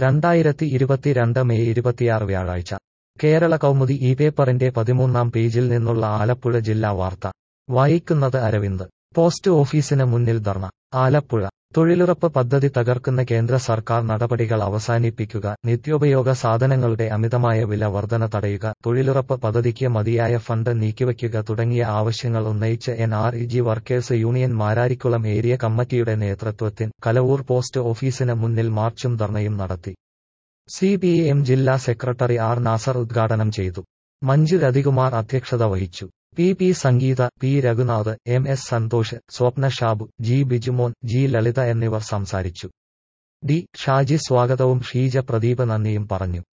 രണ്ടായിരത്തി ഇരുപത്തിരണ്ട് മെയ് ഇരുപത്തിയാറ് വ്യാഴാഴ്ച കേരള കൗമുദി ഈ പേപ്പറിന്റെ പതിമൂന്നാം പേജിൽ നിന്നുള്ള ആലപ്പുഴ ജില്ലാ വാർത്ത വായിക്കുന്നത് അരവിന്ദ് പോസ്റ്റ് ഓഫീസിന് മുന്നിൽ ധർണ ആലപ്പുഴ തൊഴിലുറപ്പ് പദ്ധതി തകർക്കുന്ന കേന്ദ്ര സർക്കാർ നടപടികൾ അവസാനിപ്പിക്കുക നിത്യോപയോഗ സാധനങ്ങളുടെ അമിതമായ വില വർധന തടയുക തൊഴിലുറപ്പ് പദ്ധതിക്ക് മതിയായ ഫണ്ട് നീക്കിവയ്ക്കുക തുടങ്ങിയ ആവശ്യങ്ങൾ ഉന്നയിച്ച് N R E G workers union Mararikulam area കമ്മിറ്റിയുടെ നേതൃത്വത്തിൽ കലവൂർ പോസ്റ്റ് ഓഫീസിന് മുന്നിൽ മാർച്ചും ധർണയും നടത്തി സി പി എം ജില്ലാ സെക്രട്ടറി ആർ നാസർ ഉദ്ഘാടനം ചെയ്തു മഞ്ജു രതികുമാർ അധ്യക്ഷത വഹിച്ചു P P Sangeetha P Raghunath M S Santhosh Swapna Shabu G Bijumon G Lalitha എന്നിവർ സംസാരിച്ചു ഡി ഷാജി സ്വാഗതവും ഷീജ പ്രദീപ് നന്ദിയും പറഞ്ഞു